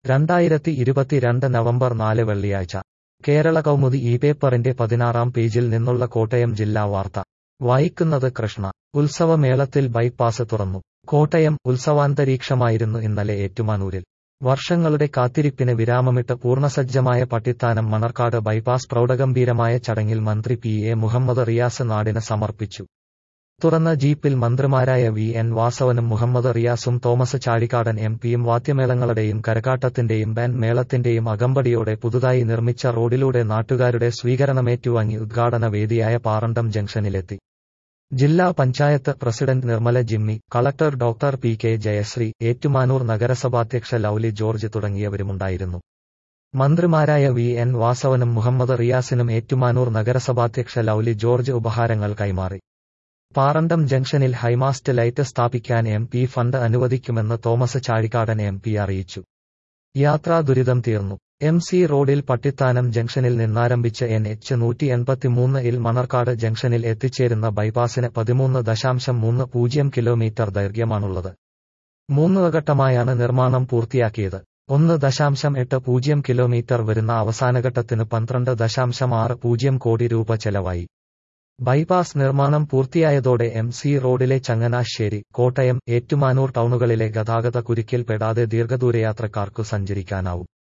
രണ്ടായിരത്തി ഇരുപത്തിരണ്ട് നവംബർ നാല് വെള്ളിയാഴ്ച കേരള കൗമുദി ഈ പേപ്പറിന്റെ പതിനാറാം പേജിൽ നിന്നുള്ള കോട്ടയം ജില്ലാ വാർത്ത വായിക്കുന്നത് കൃഷ്ണ ഉത്സവമേളത്തിൽ ബൈപ്പാസ് തുറന്നു കോട്ടയം ഉത്സവാന്തരീക്ഷമായിരുന്നു ഇന്നലെ ഏറ്റുമാനൂരിൽ വർഷങ്ങളുടെ കാത്തിരിപ്പിന് വിരാമമിട്ട് പൂർണ്ണസജ്ജമായ പട്ടിത്താനം മണർക്കാട് ബൈപ്പാസ് പ്രൗഢഗംഭീരമായ ചടങ്ങിൽ മന്ത്രി പി എ മുഹമ്മദ് റിയാസ് നാടിന് സമർപ്പിച്ചു തുറന്ന ജീപ്പിൽ മന്ത്രിമാരായ വി എൻ വാസവനും മുഹമ്മദ് റിയാസും തോമസ് ചാഴിക്കാടൻ എം പിയും വാദ്യമേളങ്ങളുടെയും കരകാട്ടത്തിന്റെയും ബാൻഡ് മേളത്തിന്റെയും അകമ്പടിയോടെ പുതുതായി നിർമ്മിച്ച റോഡിലൂടെ നാട്ടുകാരുടെ സ്വീകരണമേറ്റുവാങ്ങി ഉദ്ഘാടന വേദിയായ പാറണ്ടം ജംഗ്ഷനിലെത്തി ജില്ലാ panchayat president Nirmala Jimmy collector doctor P K Jayasree Ettumanoor നഗരസഭാധ്യക്ഷ ലൌലി ജോർജ് തുടങ്ങിയവരുമുണ്ടായിരുന്നു മന്ത്രിമാരായ വി എൻ വാസവനും മുഹമ്മദ് റിയാസിനും ഏറ്റുമാനൂർ നഗരസഭാധ്യക്ഷ ലൌലി ജോർജ് ഉപഹാരങ്ങൾ കൈമാറി പാറണ്ടം ജംഗ്ഷനിൽ ഹൈമാസ്റ്റ് ലൈറ്റ് സ്ഥാപിക്കാൻ എം പി ഫണ്ട് അനുവദിക്കുമെന്ന് തോമസ് ചാഴിക്കാടൻ എം പി അറിയിച്ചു യാത്രാ ദുരിതം തീർന്നു എം സി റോഡിൽ പട്ടിത്താനം ജംഗ്ഷനിൽ നിന്നാരംഭിച്ച് എൻ എച്ച് നൂറ്റി എൺപത്തിമൂന്ന് ഇൽ മണർക്കാട് ജംഗ്ഷനിൽ എത്തിച്ചേരുന്ന ബൈപ്പാസിന് പതിമൂന്ന് ദശാംശം മൂന്ന് പൂജ്യം കിലോമീറ്റർ ദൈർഘ്യമാണുള്ളത് മൂന്ന് ഘട്ടമായാണ് നിർമ്മാണം പൂർത്തിയാക്കിയത് ഒന്ന് ദശാംശം എട്ട് പൂജ്യം കിലോമീറ്റർ വരുന്ന അവസാനഘട്ടത്തിന് പന്ത്രണ്ട് ദശാംശം ആറ് പൂജ്യം കോടി രൂപ ചെലവായി ബൈപ്പാസ് നിർമ്മാണം പൂർത്തിയായതോടെ എം സി റോഡിലെ ചങ്ങനാശ്ശേരി കോട്ടയം ഏറ്റുമാനൂർ ടൗണുകളിലെ ഗതാഗത കുരുക്കിൽ പെടാതെ ദീർഘദൂരയാത്രക്കാർക്കു സഞ്ചരിക്കാനാവും